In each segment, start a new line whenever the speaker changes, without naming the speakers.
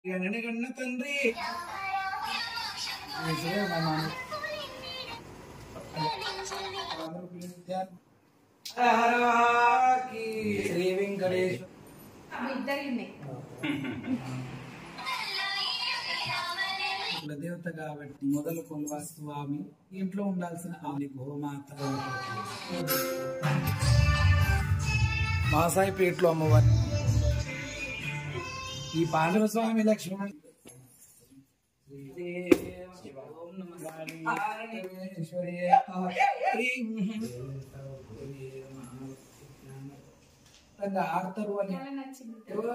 గణగణ తండ్రి శ్రీ వెంకటేశ్వర
ఇద్దరిని
కులదేవత కాబట్టి మొదలు కొలువ స్వామి ఇంట్లో ఉండాల్సిన ఆమె గోమాత మాసాయిపేటలో అమ్మవారి ఈ పాండవ స్వామి లక్ష్మణ్ ఓం నమః శివాయ. తండ్రి ఆడతారు అని ఎవరో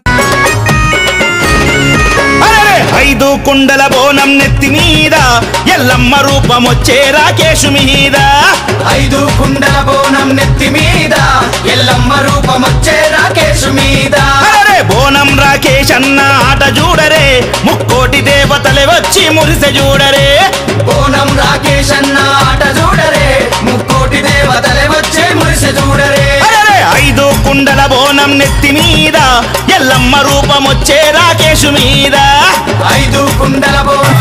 అరెరే! ఐదు కుండల బోనం నెత్తి మీద ఎల్లమ్మ రూపమొచ్చే రాకేషు మీద
ఐదు కుండల బోనం నెత్తి మీద ఎల్లమ్మ రూపమొచ్చే రాకేష్ మీద
అరెరే! బోనం రాకేష్ అన్న ఆట చూడరే ముక్కోటి దేవతలే వచ్చి మురిసె చూడరే
బోనం రాకేష్ అన్న ఆట చూడరే ముక్కోటి దేవతలే వచ్చే మురిసె చూడరే
అరెరే! ఐదు కుండల బోనం నెత్తి మీద ఎల్లమ్మ రూపమొచ్చే రాకేషు మీద
ఐదు కుండల బోనం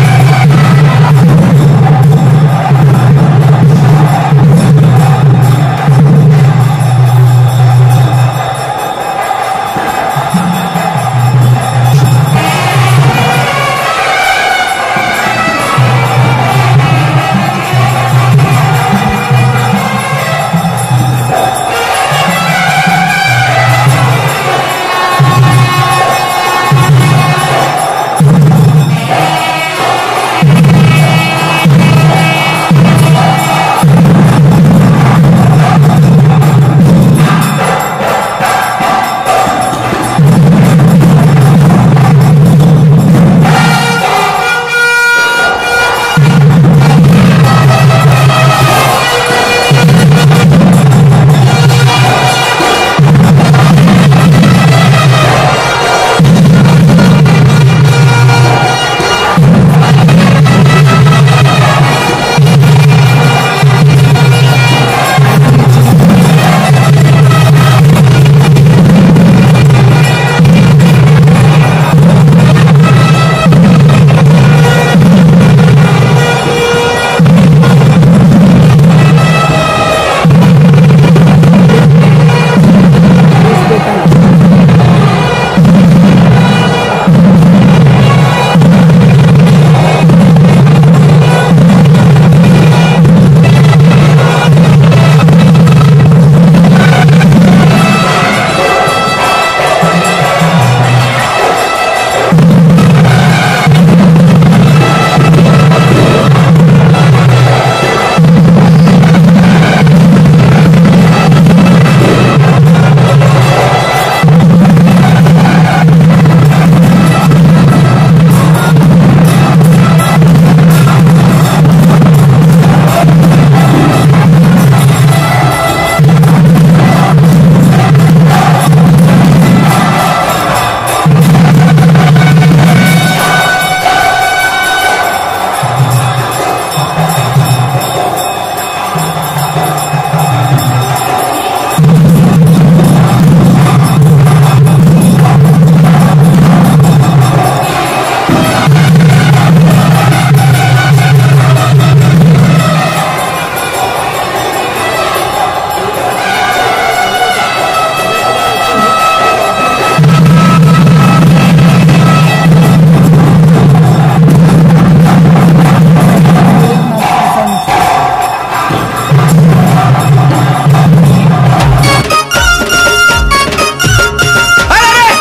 అరెరే!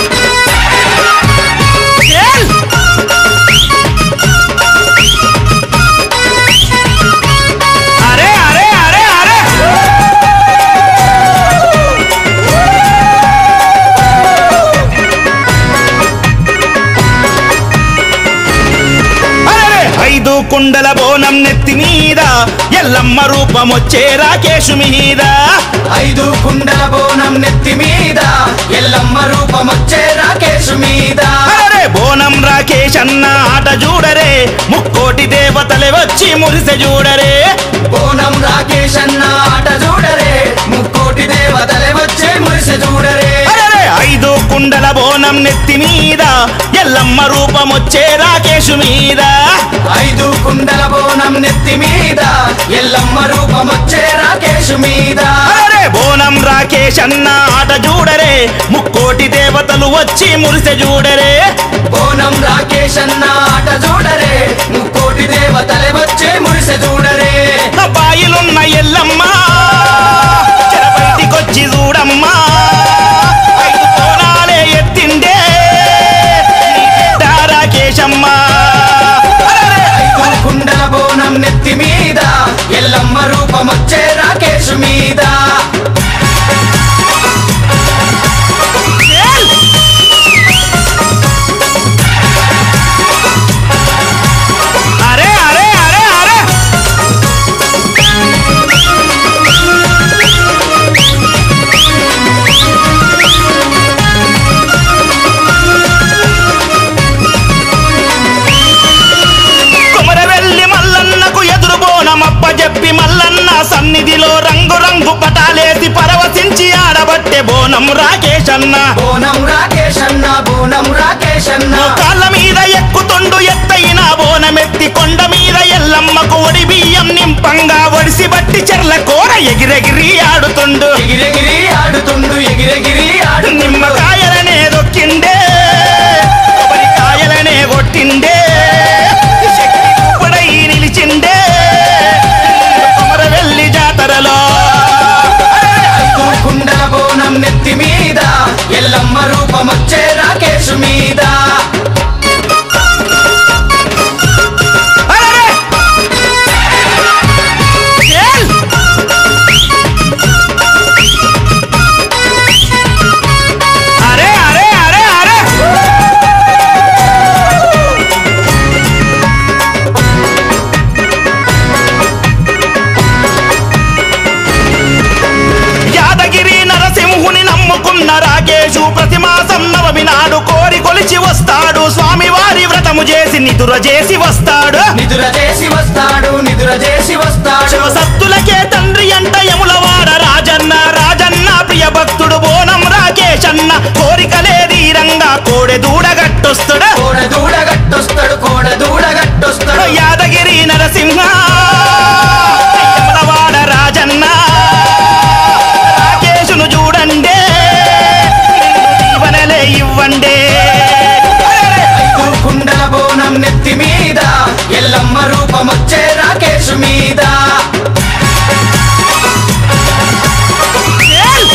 ఏల్! అరే అరే అరే అరే అరెరే! ఐదు కుండల బోనం నెత్తి మీద ఎల్లమ్మ రూపమొచ్చే రాకేషు మీద
ఐదు కుండల బోనం నెత్తి మీద ఎల్లమ్మ రూపమొచ్చే రాకేష్ మీద
అరెరే! బోనం రాకేష్ అన్న ఆట చూడరే ముక్కోటి దేవతలే వచ్చి మురిసె చూడరే
బోనం రాకేష్ అన్న ఆట చూడరే ముక్కోటి దేవతలే వచ్చే మురిసె చూడరే
అరెరే! అరే ఐదు కుండల బోనం నెత్తి మీద ఎల్లమ్మ రూపం వచ్చే రాకేషు మీద
ఐదు కుండల బోనం నెత్తి మీద ఎల్లమ్మ రూపం వచ్చే రాకేష్ మీద
అరే బోనం రాకేష్ అన్న ఆట చూడరే ముక్కోటి దేవతలు వచ్చి మురిసె చూడరే
బోనం రాకేష్ అన్న ఆట చూడరే ముక్కోటి దేవతలే వచ్చే మురిసె చూడరే
బాయిలున్న ఎల్లమ్మ చెర బయటికొచ్చి చూడమ్మా ఐదు కోణాలే ఎత్తిండే నీ బిడ్డ రాకేశమ్మ అరెరే!
ఐదు కుండల బోనం నెత్తి మీద ఎల్లమ్మ రూపం వచ్చే రాకేష్ మీద
ఏల్! అరే అరే అరే అరే కుమరవెల్లి మల్లన్నకు ఎదురు బోనమప్ప చెప్పి మల్లన్న సన్నిధిలో రంగు రంగు పటాలేసి పరవశించి ఆడబట్టే బోనం రాకేష్ అన్న
బోనం రాకేష్ అన్న బోనం రాకేష్ అన్న
కాళ్ళ మీద ఎక్కుతుండు ఎత్తైన బోనమెత్తి కొండ మీద ఎల్లమ్మకు ఒడి బియ్యం నింపంగా ఒడిసి బట్టి చెర్ల కూర ఎగిరెగిరి ఆడుతుండు
ఎగిరెగిరి ఆడుతుండు ఎగిరెగిరి ఆడుతుండు
నిమ్మకాయలనే దొక్కిండే కొబ్బరికాయలనే కొట్టిండే శక్తి చూపుడై నిలిచిండే కొమరవెల్లి జాతరలో
ఐదు కుండల బోనం నెత్తి మీద ఎల్లమ్మ రూపం వచ్చే రాకేష్ మీద
అరెరే! ఏల్! అరే అరే అరే అరే యాదగిరి నరసింహుని నమ్ముకున్న రాకేషు ప్రతి మాసం నవమి నాడు కోరి కొలిచి వస్తాడు స్వామివారి వ్రతము చేసి నిదుర చేసి వస్తాడు
నిదుర చేసి వస్తాడు నిదుర చేసి వస్తాడు
శివసత్తులకే తండ్రి అంట యములవాడ రాజన్న రాజన్న ప్రియ భక్తుడు బోనం రాకేశన్న కోరికలే ధీరంగా కోడె దూడగట్టొస్తుడు
కోడ దూడ గట్టొస్తాడు కోడ దూడ గట్టొస్తాడు
యాదగిరి నరసింహ యములవాడ రాజన్న రాకేశును చూడండే నిన్ను దీవెనలే ఇవ్వండే
ఐదు కుండల బోనం నెత్తి మీద ఎల్లమ్మ రూపం వచ్చే రాకేష్ మీద
ఏల్!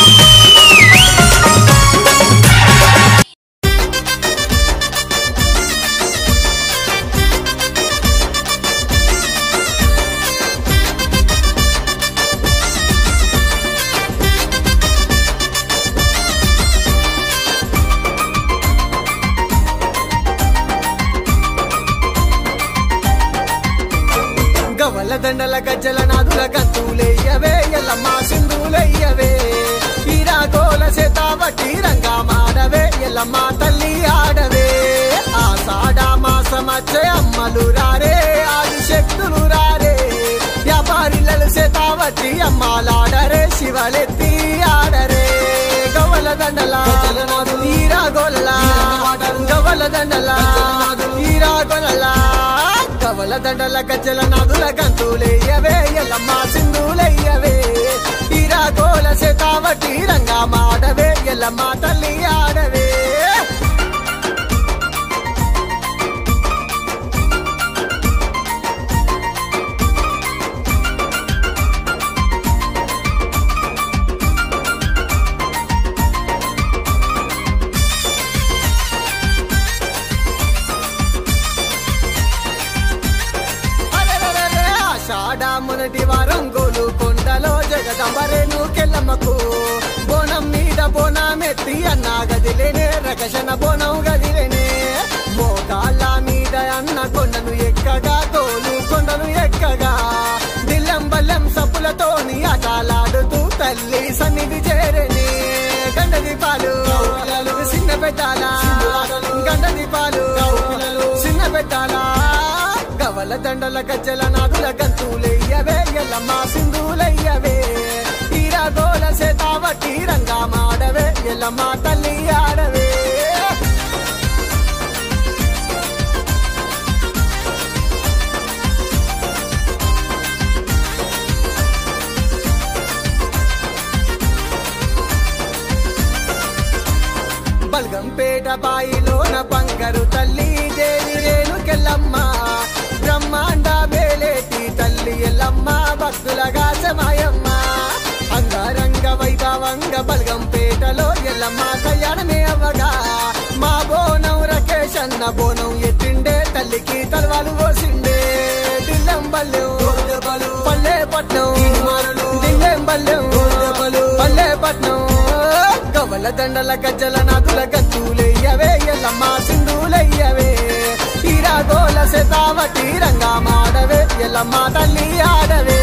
గవల దండల గజ్జల నాదుల గంతులెయ్యవే ఎల్లమ్మ సింధులెయ్యవే ఈరా గోల చేతాబట్టి రంగా మాడవే ఎల్లమ్మ తల్లి ఆడవే ఆషాఢ మాసమచ్చే అమ్మలు రారే ఆది శక్తులు రారే వ్యాపారిలలు చేతాబట్టి అమ్మాలాడరే శివలెత్తి ఆడరే గవల దండల ఈరా గోలల గవల దండల ఈరా గోలల కవల దండల గజ్జల నదుల గంతులెయ్యవే ఎల్లమ్మ సింధులెయ్యవే ఈరా గోల చేతావటి రంగా మాడవే ఎల్లమ్మ తల్లి ఆడవే అరెరెరెరె, ఆషాఢ మొదటి వారం గోలు కొండలో జగదంబరేను కెల్లమ్మకు బోనం మీద బోనమెత్తి అన్న గదిలేనే రకషణ బోనం గదిలేనే మోకాళ్ళ మీద అన్న కొండను ఎక్కగా తోలు కొండను ఎక్కగా దిల్లం బల్లం సప్పులతోని ఆటలాడుతూ తల్లి సన్నిధి చేరని గండ దీపాలు చిన్న పెట్టాలా గండ దీపాలు చిన్న పెట్టాలా గవల దండల గజ్జల నాదుల గంతులెయ్యవే ఎల్లమ్మ సింధులయ్యవే ఈరా గోల సేతావట్టి రంగా మాడవే ఎల్లమ్మ తల్లి ఆడవే బల్గంపేట బాయిలోన బంగారు తల్లి దేవి రేణుకెళ్ళమ్మ బ్రహ్మాండ మేలేటి తల్లి ఎల్లమ్మ భక్తులగా సమాయమ్మ అంగారంగ వైభవంగ బల్గంపేటలో ఎల్లమ్మ కళ్యాణమే అవ్వగా మా బోనం రకేష్ అన్న బోనం ఎత్తిండే తల్లికి తలవాలు పోసిండే దిల్లం బల్లెం పల్లె పట్నం దిల్లెం బల్లెం పల్లె పట్నం కవల దండల గజ్జల నదుల గత్తులయ్యవే ఎల్లమ్మ సింధులయ్యవే తీరాగోల శతావటి రంగా మాడవే ఎల్లమ్మ తల్లి ఆడవే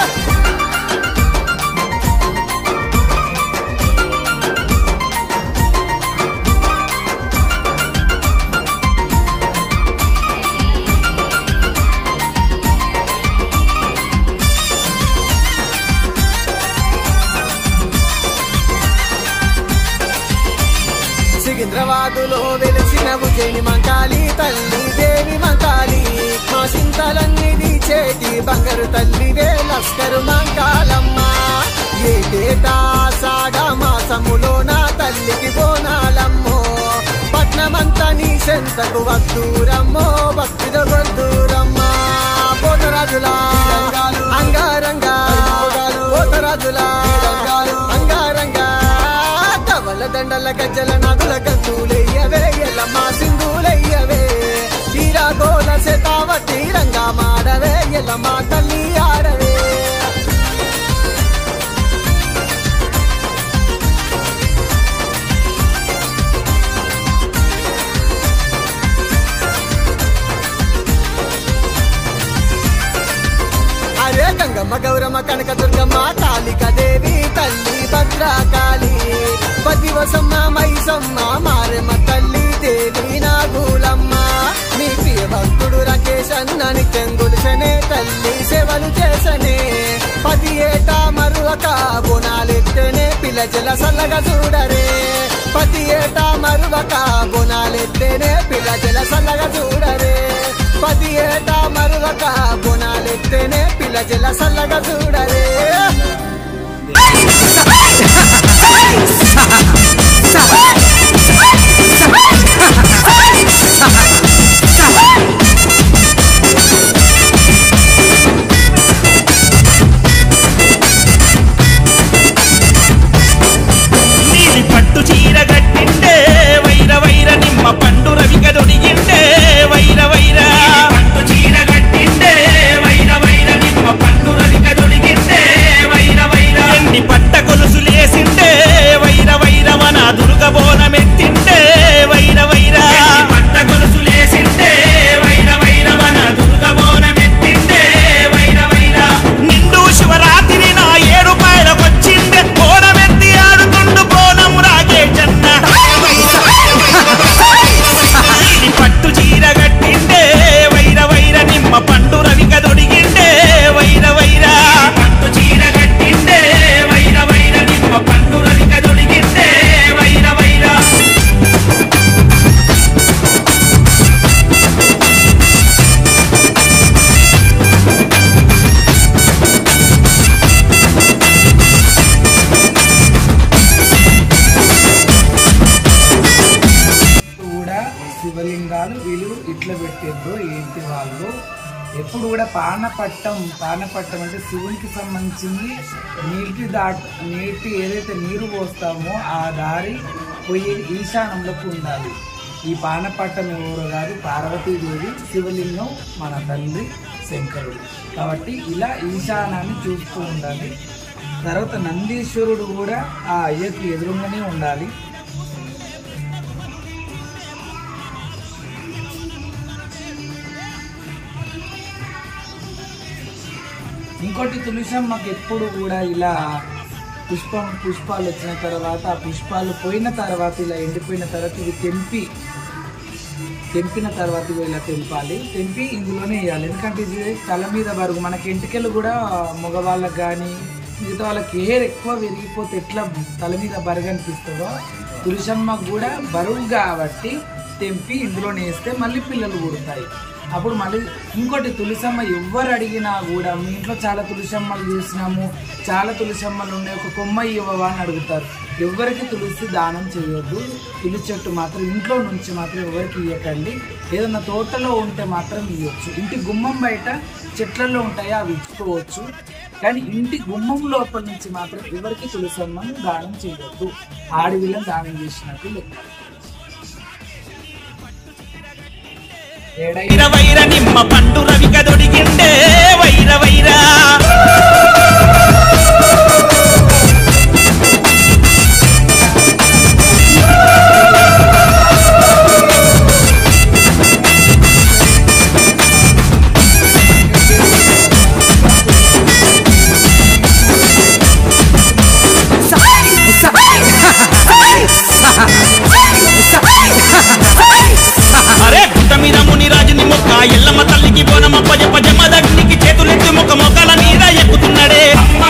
సికింద్రాబాదులో వెలిసిన ఉజ్జయిని మంకాళి తల్లి దేవి మంకాళి మా చింతలన్నీ తీచేటి బంగారు తల్లివే లస్కరు మంకాలమ్మ ఏటేటా సాడ మాసములో నా తల్లికి బోనాలమ్మో పట్నమంతా నీ సెంతకు వద్దూరమ్మో భక్తిలో వద్దూరమ్మా పోతరాజులా అంగారంగా పోతరాజులా అంగారంగా కవల దండల గజ్జల నదుల గంతులయ్యవే ఎల్లమ్మ సింధులయ్యవే తీరాగోల శతావటి రంగా మాడవే ఎల్లమ్మ తల్లి ఆడవే అరే గంగమ్మ గౌరమ్మ కనక దుర్గమ్మ కాళిక దేవి తల్లి భద్రకాళి పతివసమ్మ మైసమ్మ మారెమ్మ తల్లి దేవి నాగులమ్మ మీ ప్రియ భక్తుడు రాకేష్ అన్న నిత్యం గుడిసనే తల్లి సేవలు చేసనే పది ఏటా మరువక బోనాలెత్తనే పిల్లజల సల్లగా చూడరే పది ఏటా మరువక బోనాలెత్తనే పిల్లజల సల్లగా చూడరే పది ఏటా మరువక బోనాలెత్తనే పిల్లజల సల్లగా చూడరే
నీలి పట్టు చీర గట్టిండే వైర వైర నిమ్మ పండు రవిక దొడిగిండే వైర వైర పట్టు చీర గట్టిండే వైర వైర నిమ్మ పండు రవిక దొడిగిండే వైర వైర ఎన్ని పట్ట గొలుసులేసిండే వైర వైర మన దుర్గ బోనమెత్తిండే వైర వైర పట్ట గొలుసులేసిండే వైర వైర మన దుర్గ బోనమెత్తిండే వైర వైర నిండు శివరాత్రి నా ఏడు పాయలకొచ్చిందే బోనమెత్తి ఆడుతుండు బోనం రాగేజన్న నీలి పట్టు చీర గట్టిండే వైర వైర నిమ్మ పండు రవిక దొడిగిండే వైర వైర పట్టు చీర గట్టిండే వైర వైర నిమ్మ పండు రవిక దొడిగిండే వైర వైర
కూడా శివలింగాలు వీళ్ళు ఇట్లా పెట్టిండ్రు ఏంటి వాళ్ళు ఎప్పుడు కూడా పానపట్టం పానపట్టం అంటే శివునికి సంబంధించింది నీటి దాట్ నీటి ఏదైతే నీరు పోస్తామో ఆ దారి పోయే ఈశాన్యంలోకి ఉండాలి ఈ పానపట్టం ఎవరు కాదు పార్వతీదేవి శివలింగం మన తండ్రి శంకరుడు కాబట్టి ఇలా ఈశానాన్ని చూస్తూ ఉండాలి తర్వాత నందీశ్వరుడు కూడా ఆ అయ్యకు ఎదురుగానే ఉండాలి ఇంకోటి తులసమ్మకి ఎప్పుడు కూడా ఇలా పుష్పం పుష్పాలు వచ్చిన తర్వాత ఆ పుష్పాలు పోయిన తర్వాత ఇలా ఎండిపోయిన తర్వాత ఇవి తెంపి తెంపిన తర్వాత ఇవి ఇలా తెంపాలి తెంపి ఇందులోనే వేయాలి ఎందుకంటే ఇది తల మీద బరుగు మనకి ఎంటికలు కూడా మగవాళ్ళకి కానీ మిగతా వాళ్ళకి హెయిర్ ఎక్కువ విరిగిపోతే ఎట్లా తల మీద బరుగు అనిపిస్తుందో తులసమ్మకు కూడా బరువు కాబట్టి తెంపి ఇందులోనే వేస్తే మళ్ళీ పిల్లలు పుడతాయి అప్పుడు మళ్ళీ ఇంకోటి తులసమ్మ ఎవ్వరు అడిగినా కూడా మీ ఇంట్లో చాలా తులసమ్మలు చూసినాము చాలా తులసమ్మలు ఉన్నాయి ఒక కొమ్మ ఇవ్వవా అని అడుగుతారు ఎవరికి తులసి దానం చేయొద్దు తులసి చెట్టు మాత్రం ఇంట్లో నుంచి మాత్రం ఎవరికి ఇవ్వకండి ఏదన్నా తోటలో ఉంటే మాత్రం ఇవ్వచ్చు ఇంటి గుమ్మం బయట చెట్లలో ఉంటాయి అవి ఇచ్చుకోవచ్చు కానీ ఇంటి గుమ్మం లోపల నుంచి మాత్రం ఎవరికి తులసమ్మను దానం చేయవద్దు ఆడవిలను దానం చేసినట్టు లెక్క ఏడై
వైర వైర నిమ్మ పండు రవిక దొడిగిండే వైర వైర అరే గుట్ట మీద ముని రాజుని మొక్క ఎల్లమ్మ తల్లికి బోనమ్మ పజ పజమ్మ దగ్గరికి చేతులెత్తి మొక్క మొక్కల మీద ఎక్కుతున్నాడే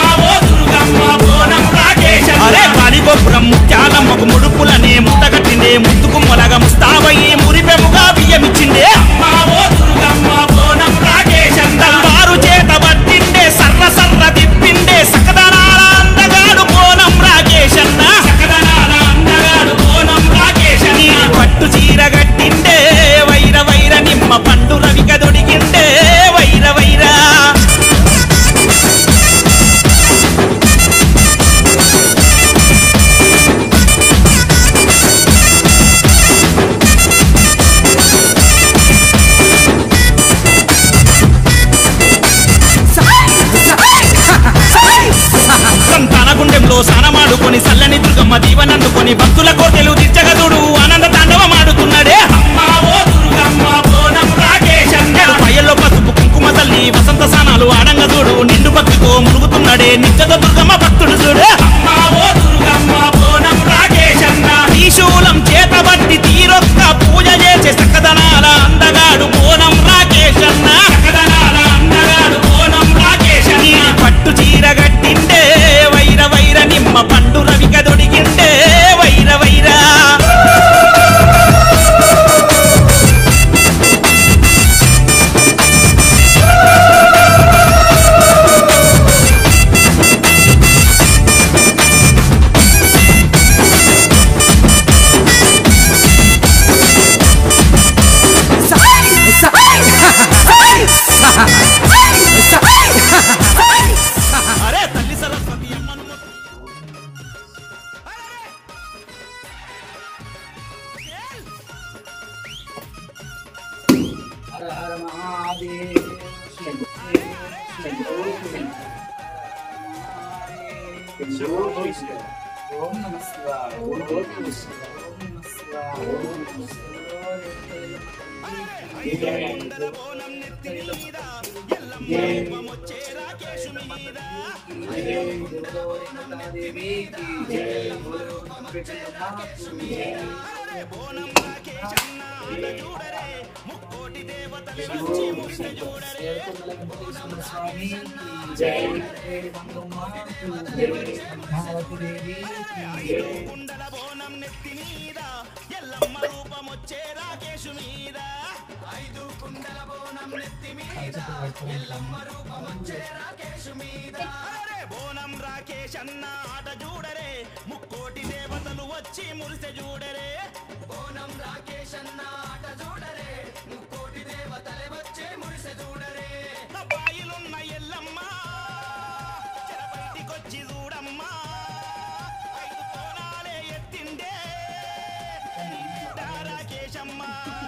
అరే పాడిగోపురం ముత్యాలమ్మకు ముడుపులనే ముద్దగట్టిండే ముద్దుకు మొలగ ముస్తాబయ్యి మురిపెముగా బియ్యమిచ్చిండే తల్వారు చేత పట్టిండే సర్ర సర్ర తిప్పిండే సకదనాల అందగాడు బోనం రాకేశన్న సకదనాల అందగాడు బోనం రాకేశన్న పట్టు చీర గట్టిండే వైర వైర నిమ్మ పండు రవిక దొడిగిండే వైర వైర సంతాన గుండెంలో సానమాడుకొని సల్లని దుర్గమ్మ దీవనందుకొని భక్తుల కోటెలు తీర్చగదుడు ఆనంద తాండవమాడుతున్నాడే పయ్యల్లో పసుపు కుంకుమ తల్లి వసంత సానాలు ఆడంగదుడు నిండు భక్తితో మునుగుతున్నాడే నిత్యత దుర్గమ్మ భక్తుడు చూడు త్రిశూలం చేతబట్టి తీరొక్క పూజ చేసే సకదనాల అందగాడు బోనం రాకేశన్న సకదనాల అందగాడు బోనం రాకేశన్న పట్టు చీర గట్టిండే వైర వైర నిమ్మ పండు రవిక దొడిగిండే వైర వైర అరే తల్లి సరస్వతి అమ్మను
హర హర మహాదేవ్ ఓం నమ శివాయ ఓం నమ శివాయ ఓం నమ శివాయ ఓం నమ స్వామి జై భావతి దేవి
కుండల బోనం నెత్తి మీద ఎల్లమ్మ రూపమొచ్చే రాకేశు మీద ఐదు కుండల బోనం నెత్తి మీద ఎల్లమ్మ రూపమొచ్చే రాకేశు మీద అరే బోనం రాకేష్ అన్న ఆట చూడరే ముక్కోటి దేవతలు వచ్చి మురిసె చూడరే బోనం రాకేష్ అన్న ఆట చూడరే ముక్కోటి దేవతలే వచ్చే మురిసె చూడరే బాయిలున్న ఎల్లమ్మ చెర బయటికొచ్చి చూడమ్మా ఐదు కోణాలే ఎత్తిండే రాకేశమ్మ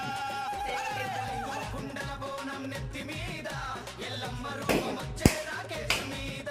కుండల బోనం నెత్తి మీద ఎల్లమ్మ రూపం వచ్చే రాకేశ్ మీద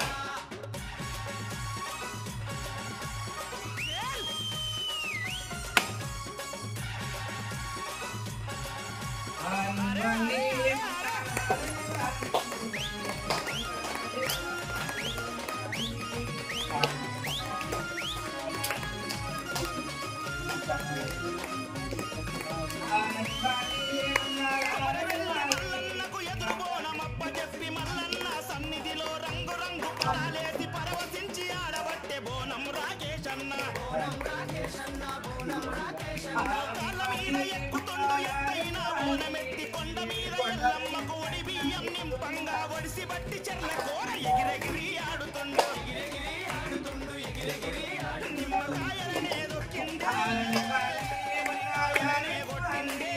బియ్యం నింపంగా ఒడిసి బట్టి చెర్ల కూర ఎగిరెగిరి ఆడుతుండు ఎగిరెగిరి ఆడుతుండు ఎగిరెగిరి నిమ్మకాయలనే దొక్కింది నిమ్మకాయలనే కొట్టింది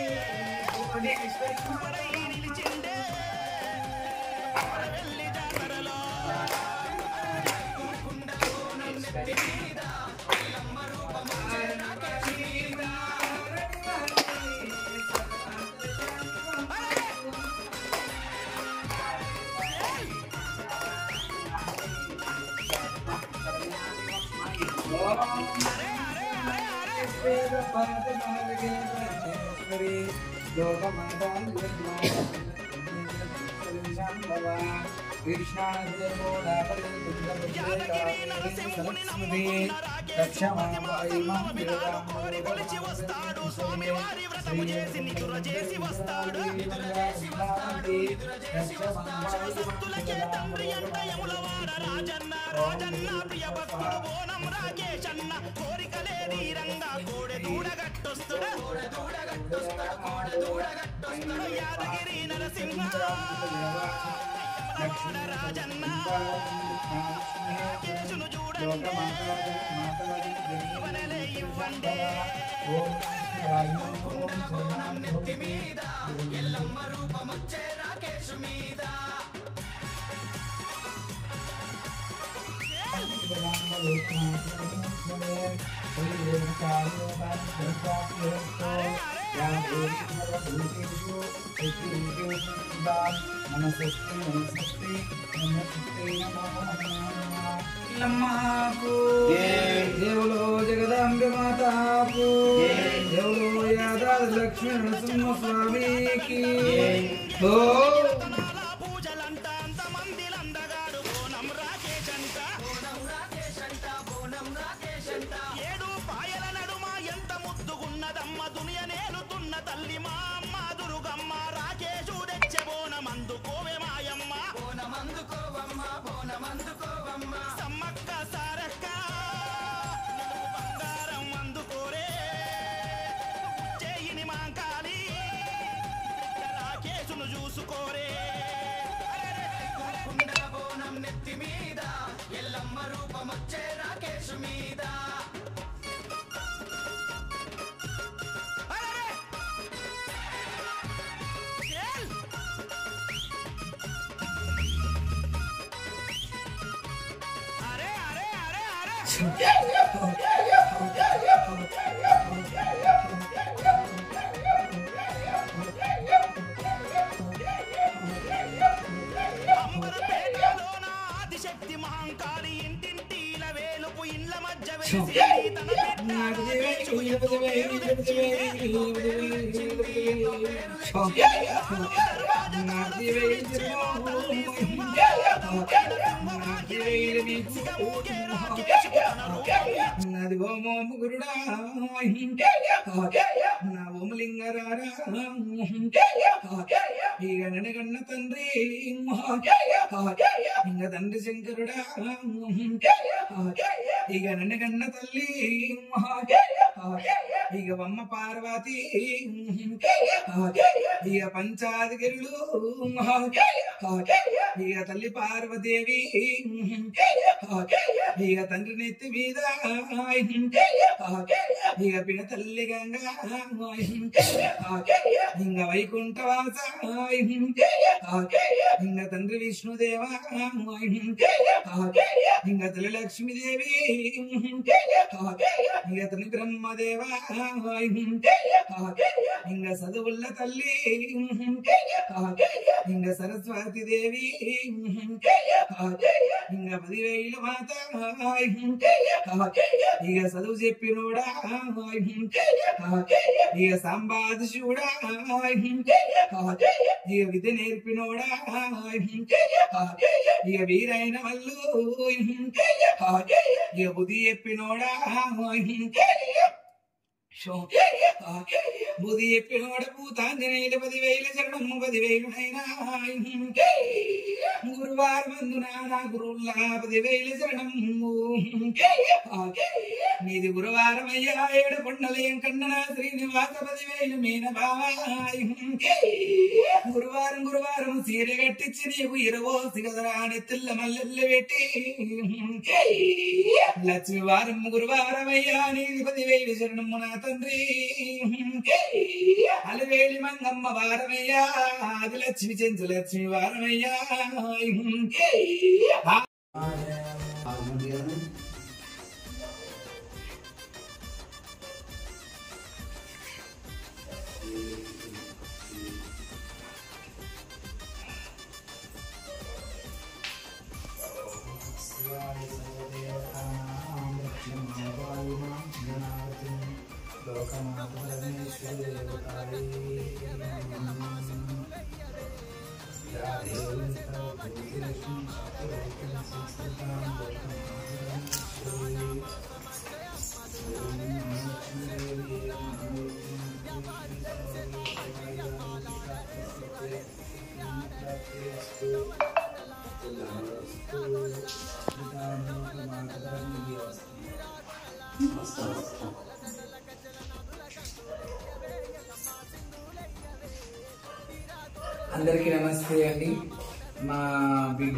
పడై నిలిచిండే వెళ్ళి జాతరలో కొలిచి వస్తాడు స్వామి వారి వ్రతము చేసి నిదుర చేసి వస్తాడు సత్తులకే తండ్రి అంట యములవాడ రాజన్న రాజన్న ప్రియ భక్తుడు బోనం రాకేశన్న కోరికలే తీరంగా కోడె దూడగట్టొస్తుడు యాదగిరి నరసింహ యములవాడ రాజన్న కేసును చూడండి ఇవ్వనలే ఇవ్వండి
దేవులో జగదాంబ మాతాకు దేవులో యాదాద్రి లక్ష్మీ నరసింహ స్వామికి ఓ
రతనాల పూజలంట అంత మందిలందగాడు బోనం రాకేశంట ఏడు పాయల నడుమ ఎంత ముద్దుగున్నదమ్మ దునియ నేలుతున్న తల్లి మా అమ్మ దురుగమ్మ రాకేశు తెచ్చే బోనం అందుకోవే మాయమ్మ సమ్మక్క సారక్క నువ్వు బంగారం అందుకోరే చేయిని మాంకాలి రాకేశును చూసుకోరే అరెరే! ఏల్! అరే అరే అరే అరే అంబరపేటలోన ఆదిశక్తి మహంకాళి ఇంటింటిల వేలుపు ఇండ్ల మధ్య వెలిసి తన బిడ్డ
నది ఓమోమ గురుడా నా ఓమలింగరారా ఇక ననగన్న తండ్రి ఇంక తండ్రి శంకరుడా ఇక ననగన్న తల్లి ఇక బొమ్మ పార్వతి ఇక పంచాధికరులు ఇక తల్లి పార్వదేవి ఇక తండ్రి నెత్తి మీద ఇక పిన తల్లి గంగా ఇంక వైకుంఠవాస ఇంక తండ్రి విష్ణుదేవ ఇంక తల్లి లక్ష్మీదేవి ఇక తండ్రి బ్రహ్మదేవ ఇంక చదువుల్ల తల్లి ఇంక సరస్వతి దేవి ఇంక పదివేలు మాత ఇక చదువు చెప్పినోడా ఇక సంపాదిశుడా ఇక విద్య నేర్పినోడా ఇక వీరైన వాళ్ళు ఇక బుద్ధి చెప్పినోడా బుధి చెప్పిన వాడు భూతాంజనేయులు పదివేల శరణము పదివేలు నైనా గురువారం అందున నా గురువుల్లా పదివేల శరణము నీది గురువారం అయ్యా ఏడు కొండలయం కన్నడ శ్రీనివాస పదివేలు మీన బావాయ్ గురువారం గురువారం సీర కట్టించి నీకు ఇరవో సిగదరా నెత్తుల్ల మల్లెల్లు పెట్టి లక్ష్మి వారం గురువారం అయ్యా నీది పదివేలు శరణము నా తండ్రి అలవేలి మంగమ్మ వారమయ్యా అది లక్ష్మి చెంచు లక్ష్మి వారమయ్యా అందరికీ నమస్తే అండి మా బిడ్డ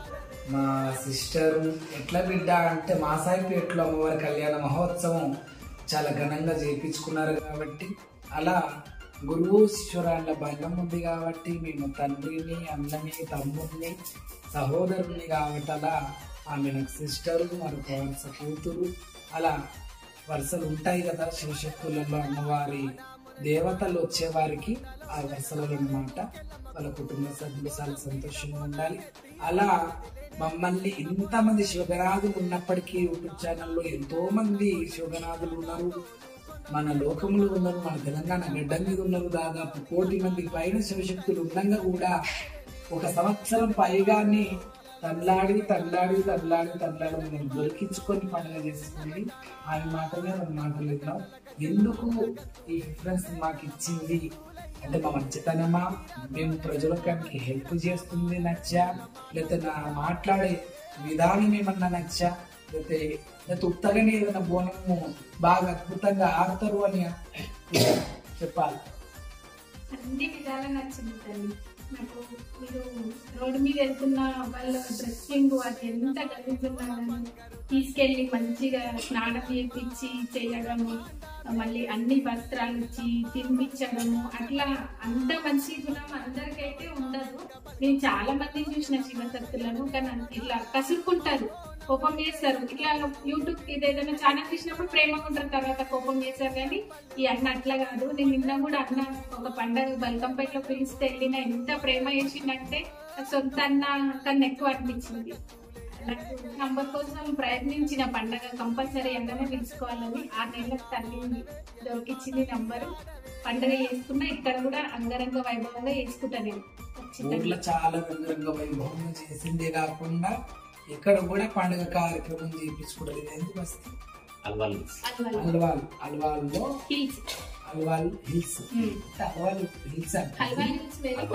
మా సిస్టర్ ఎట్లా బిడ్డ అంటే మా సాయిపేటలో అమ్మవారి కళ్యాణ మహోత్సవం చాలా ఘనంగా చేయించుకున్నారు కాబట్టి అలా గురువు శిష్యురాళ్ళ బంధం ఉంది కాబట్టి మేము తండ్రిని అన్నని తమ్ముడిని సహోదరుని కాబట్టి అలా ఆమె నాకు సిస్టరు మరొక వరుస కూతురు అలా వరుసలు ఉంటాయి కదా శివశక్తులలో అమ్మవారి దేవతలు వచ్చేవారికి ఆ వరుసలలో అన్నమాట వాళ్ళ కుటుంబ సభ్యులు చాలా సంతోషంగా ఉండాలి అలా మమ్మల్ని ఇంతమంది శివగనాథులు ఉన్నప్పటికీ యూట్యూబ్ ఛానల్లో ఎంతో మంది శివగనాథులు ఉన్నారు మన లోకములు ఉన్నారు మన తెలంగాణ గడ్డ మీద ఉన్నారు దాదాపు కోటి మందికి పైన శివశక్తులు ఉండగా కూడా ఒక సంవత్సరం పైగానే తల్లాడి తల్లాడి తల్లాడి తల్లాడి మనం దొరికించుకొని పండుగ చేసుకుంది ఆమె మాటలే మన మాటలు విన్నాం ఎందుకు ఈ డిఫరెన్స్ మాకు ఇచ్చింది అంటే మా మంచితనమా మేము ప్రజలకి హెల్ప్ చేస్తుంది నచ్చా లేకపోతే నా మాట్లాడే విధానం ఏమన్నా నచ్చా లేకపోతే లేకపోతే ఉత్తగానే ఏదైనా బోనము బాగా అద్భుతంగా ఆడతారు అని చెప్పాలి
అన్ని విధాలా నచ్చింది తల్లి నాకు మీరు రోడ్డు మీద వెళ్తున్న వాళ్ళ డ్రెస్సింగ్ అది ఎంత గలీజున్నారని తీసుకెళ్ళి మంచిగా స్నానం చేయించి చేయడము మళ్ళీ అన్ని వస్త్రాలు ఇచ్చి తినిపించడము అట్లా అంత మంచి గుణం అందరికైతే ఉండదు నేను చాలా మందిని చూసిన శివశక్తులను కానీ అంత ఇట్లా కసురుకుంటారు కోపం చేస్తారు ఇట్లా యూట్యూబ్ ఇది ఏదైనా ఛానల్ చూసినప్పుడు ప్రేమగా ఉంటారు తర్వాత కోపం చేస్తారు కానీ ఈ అన్న అట్లా కాదు నేను నిన్న కూడా అన్న ఒక పండగ బల్కంపేటలో పిలిస్తే వెళ్ళిన ఎంత ప్రేమ చేసిందంటే నాకు సొంత అన్న కన్నా ఎక్కువ అనిపించింది నాకు నంబర్ కోసం ప్రయత్నించిన పండగ కంపల్సరీ అన్ననే పిలుచుకోవాలని ఆరు నెలలకు తల్లి దొరికిచ్చింది నంబరు పండగ చేసుకున్నా ఇక్కడ కూడా అంగరంగ వైభవంగా చేసుకుంటా నేను ఖచ్చితంగా
ఊర్లో చాలా రంగరంగ వైభవంగా చేసిందే కాకుండా ఇక్కడ కూడా పండుగ కార్యక్రమం చేయించుకుంటారు ఇది ఎందుకు వస్తుంది
అల్వాల్
అల్వాల్ అల్వాల్లో
హిల్స్
అల్వాల్ హిల్స్ అంటే అల్వాల్ హిల్స్ అంటే
అల్వాల్ హిల్స్ వేరే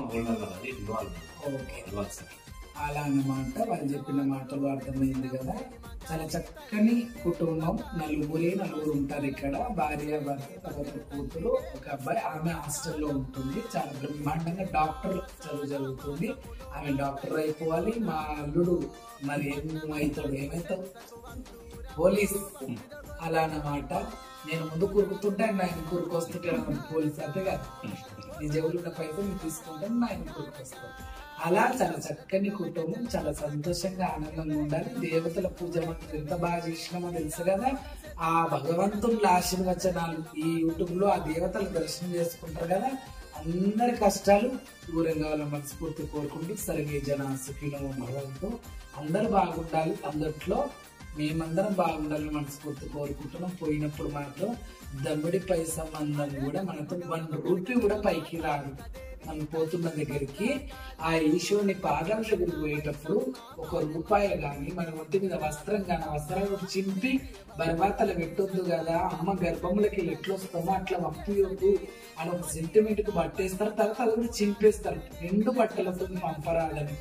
ఓకే అలా అన్నమాట వాళ్ళు చెప్పిన మాటలు అర్థమైంది కదా చాలా చక్కని కుటుంబం నలుగురే నలుగురు ఉంటారు ఇక్కడ భార్య భర్త తర్వాత కూతురు ఒక అబ్బాయి ఆమె హాస్టల్లో ఉంటుంది చాలా బ్రహ్మాండంగా డాక్టర్ చదువు జరుగుతుంది ఆమె డాక్టర్ అయిపోవాలి మా అల్లుడు మరి ఏమవుతాడు ఏమవుతావు పోలీస్ అలా అన్నమాట నేను ముందు కూరుకుతుంటే ఆయన ఆయన కూరుకొస్తుంటాను పోలీస్ అంతే కదా నీ జేబులో ఉన్న పైసలు నేను తీసుకుంటాను నా ఆయన కూరుకొస్తాను అలా చాలా చక్కని కుటుంబం చాలా సంతోషంగా ఆనందంగా ఉండాలి దేవతల పూజ మనం ఎంత బాగా చేసినామో తెలుసు కదా ఆ భగవంతుల ఆశీర్వచనాలు ఈ యూట్యూబ్ లో ఆ దేవతల దర్శనం చేసుకుంటారు కదా అందరి కష్టాలు దూరం కావాలని మనస్ఫూర్తి కోరుకుంటూ సరిగే జన సుఖీలో భగవంతు అందరు బాగుండాలి అందట్లో మేమందరం బాగుండాలని మనస్ఫూర్తి కోరుకుంటున్నాం పోయినప్పుడు మాత్రం దమ్ముడి పై సంబంధం కూడా మనతో వన్ రూపీ కూడా పైకి రాదు మనం పోతున్న దగ్గరికి ఆ ఈశ్వరుని పాదం దగ్గరికి పోయేటప్పుడు ఒక రూపాయి గాని మన ఒంటి మీద వస్త్రం గాని వస్త్రాలు చింపి బర్బాతలు పెట్టొద్దు కదా అమ్మ గర్భములకి ఎట్లొస్తామో అట్లా పంపియొద్దు అని ఒక సెంటిమెంట్ కు పట్టేస్తారు తర్వాత అది కూడా చింపేస్తారు రెండు బట్టలతో పంపరాదని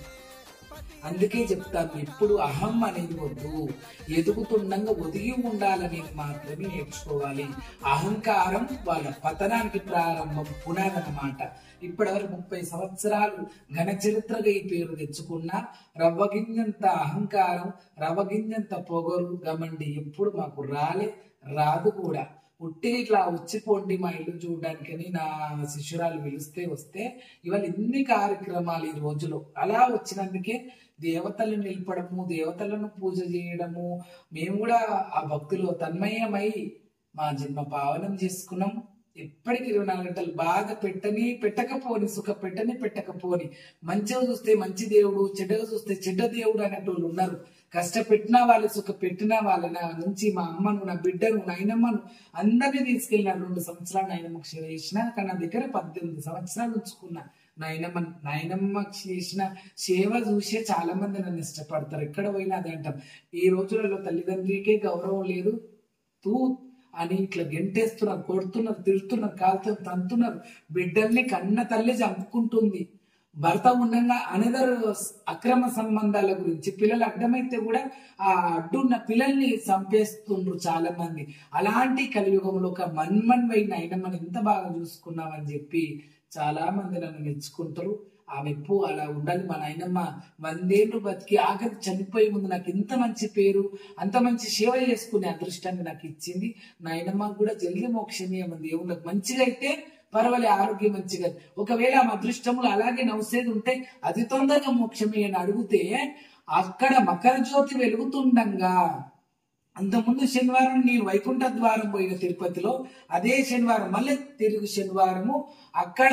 అందుకే చెప్తాను ఎప్పుడు అహం అనేది వద్దు ఎదుగుతుండగా ఒదిగి ఉండాలనేది మాత్రమే నేర్చుకోవాలి అహంకారం వాళ్ళ పతనానికి ప్రారంభం పునాదనమాట ఇప్పటివరకు ముప్పై సంవత్సరాలు ఘన చరిత్రగా ఈ పేరు తెచ్చుకున్న రవ్వగింజంత అహంకారం రవ్వగింజంత పొగరు గమండి ఎప్పుడు మాకు రాలే రాదు కూడా ఉట్టి ఇట్లా వచ్చిపోండి మా ఇల్లు చూడడానికని నా శిష్యురాలు పిలిస్తే వస్తే ఇవాళ ఇన్ని కార్యక్రమాలు ఈ రోజులో అలా వచ్చినందుకే దేవతలను నిలపడము దేవతలను పూజ చేయడము మేము కూడా ఆ భక్తులు తన్మయమై మా జన్మ పావనం చేసుకున్నాం ఎప్పటికి ఇరవై నాలుగు గంటలు బాధ పెట్టని పెట్టకపోని సుఖ పెట్టని పెట్టకపోని మంచిగా చూస్తే మంచి దేవుడు చెడ్డగా చూస్తే చెడ్డ దేవుడు అనేటోళ్ళు ఉన్నారు కష్టపెట్టిన వాళ్ళు సుఖ పెట్టిన వాళ్ళ నా నుంచి మా అమ్మను నా బిడ్డను నాయనమ్మను అందరినీ తీసుకెళ్ళిన రెండు సంవత్సరాలు నాయనమ్మకు సేవ చేసిన కానీ నా దగ్గర పద్దెనిమిది సంవత్సరాలు ఉంచుకున్నా నాయనమ్మ నాయనమ్మ చేసిన సేవ చూసే చాలా మంది నన్ను ఇష్టపడతారు ఎక్కడ పోయినా అదే అంటాం ఈ రోజులలో తల్లిదండ్రికే గౌరవం లేదు తూ అని ఇట్లా గెంటేస్తున్నారు కొడుతున్నారు తిడుతున్నారు కాలుతున్నారు తంతున్నారు బిడ్డల్ని కన్న తల్లి చంపుకుంటుంది భర్త ఉండగా అనదర్ అక్రమ సంబంధాల గురించి పిల్లలు అడ్డమైతే కూడా ఆ అడ్డున్న పిల్లల్ని చంపేస్తుండ్రు చాలా మంది అలాంటి కలియుగంలో ఒక మన్మన్వైన అయినమ్మని ఎంత బాగా చూసుకున్నామని చెప్పి చాలా మంది నన్ను మెచ్చుకుంటారు ఆ మెప్పు అలా ఉండాలి మా నాయనమ్మ వందేళ్లు బతికి ఆఖరి చనిపోయే ముందు నాకు ఇంత మంచి పేరు అంత మంచి సేవ చేసుకునే అదృష్టాన్ని నాకు ఇచ్చింది నాయనమ్మ కూడా జల్ది మోక్షణీయమంది దేవుళ్ళకి మంచిగా అయితే పర్వాలే ఆరోగ్యం మంచిగా ఒకవేళ ఆమె అదృష్టములు అలాగే నవ్వుసేది ఉంటే అతి తొందరగా మోక్షమే అని అడిగితే అక్కడ మకర జ్యోతి వెలుగుతుండగా అంతకుముందు శనివారం నేను వైకుంఠ ద్వారం పోయిన తిరుపతిలో అదే శనివారం మళ్ళీ తిరుగు శనివారము అక్కడ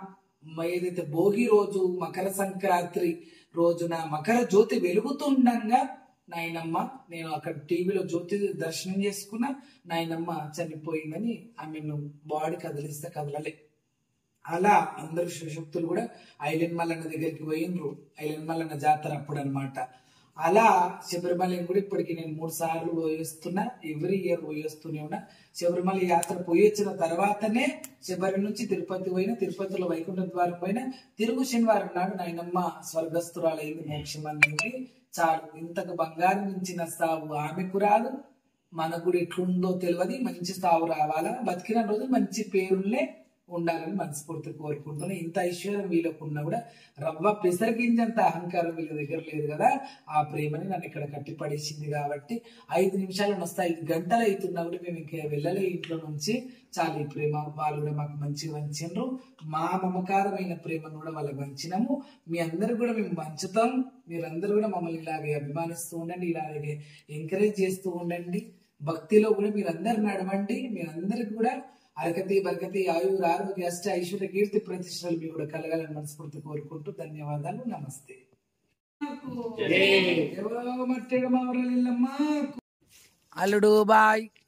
మ- ఏదైతే భోగి రోజు మకర సంక్రాంతి రోజున మకర జ్యోతి వెలుగుతుండగా నాయనమ్మ నేను అక్కడ టీవీలో జ్యోతి దర్శనం చేసుకున్నా నాయనమ్మ చనిపోయిందని ఆమెను బాడీ కదిలిస్తే కదలలే అలా అందరు శివశక్తులు కూడా ఐలెన్ మల్లన్న దగ్గరికి పోయినరు ఐలెన్ మల్లన్న జాతర అప్పుడు అనమాట అలా శబరిమల కూడా ఇప్పటికి నేను మూడు సార్లు పోయేస్తున్నా ఎవ్రీ ఇయర్ పోయేస్తూనే ఉన్నా శబరిమల యాత్ర పోయి వచ్చిన తర్వాతనే శబరి నుంచి తిరుపతి పోయిన తిరుపతిలో వైకుంఠ ద్వారం పోయిన తిరుగు శనివారం నాడు నాయనమ్మ స్వర్గస్థురాలైంది మోక్షమన్నది చాలు ఇంతకు బంగారం మించిన సాగు ఆమెకు రాదు మనకు కూడా ఎట్లుందో తెలియదు మంచి సాగు రావాలా బతికిన రోజు మంచి పేరులే ఉండాలని మనస్ఫూర్తి కోరుకుంటున్నాను ఇంత ఐశ్వర్యం వీళ్ళకు ఉన్నా కూడా రవ్వ పెసరగింజంత అహంకారం వీళ్ళ దగ్గర లేదు కదా ఆ ప్రేమని నన్ను ఇక్కడ కట్టిపడేసింది కాబట్టి ఐదు నిమిషాలు వస్తే ఐదు గంటలు అవుతున్నా కూడా మేము ఇంకా వెళ్ళలే ఇంట్లో నుంచి చాలా ఈ ప్రేమ వాళ్ళు కూడా మాకు మంచిగా పంచిండ్రు మా మమకారమైన ప్రేమను కూడా వాళ్ళకి పంచినాము మీ అందరు కూడా మేము పంచుతాం మీరందరూ కూడా మమ్మల్ని ఇలాగే అభిమానిస్తూ ఉండండి ఇలాగే ఎంకరేజ్ చేస్తూ ఉండండి భక్తిలో కూడా మీరందరు నడవండి మీరందరికి కూడా అరగతి బరగతి ఆయుర్ ఆరోగ్య అష్ట ఐశ్వర్య కీర్తి ప్రతిష్టలు మీకు కూడా కలగాలని మనస్ఫూర్తి కోరుకుంటూ ధన్యవాదాలు నమస్తే అల్లుడు బాయ్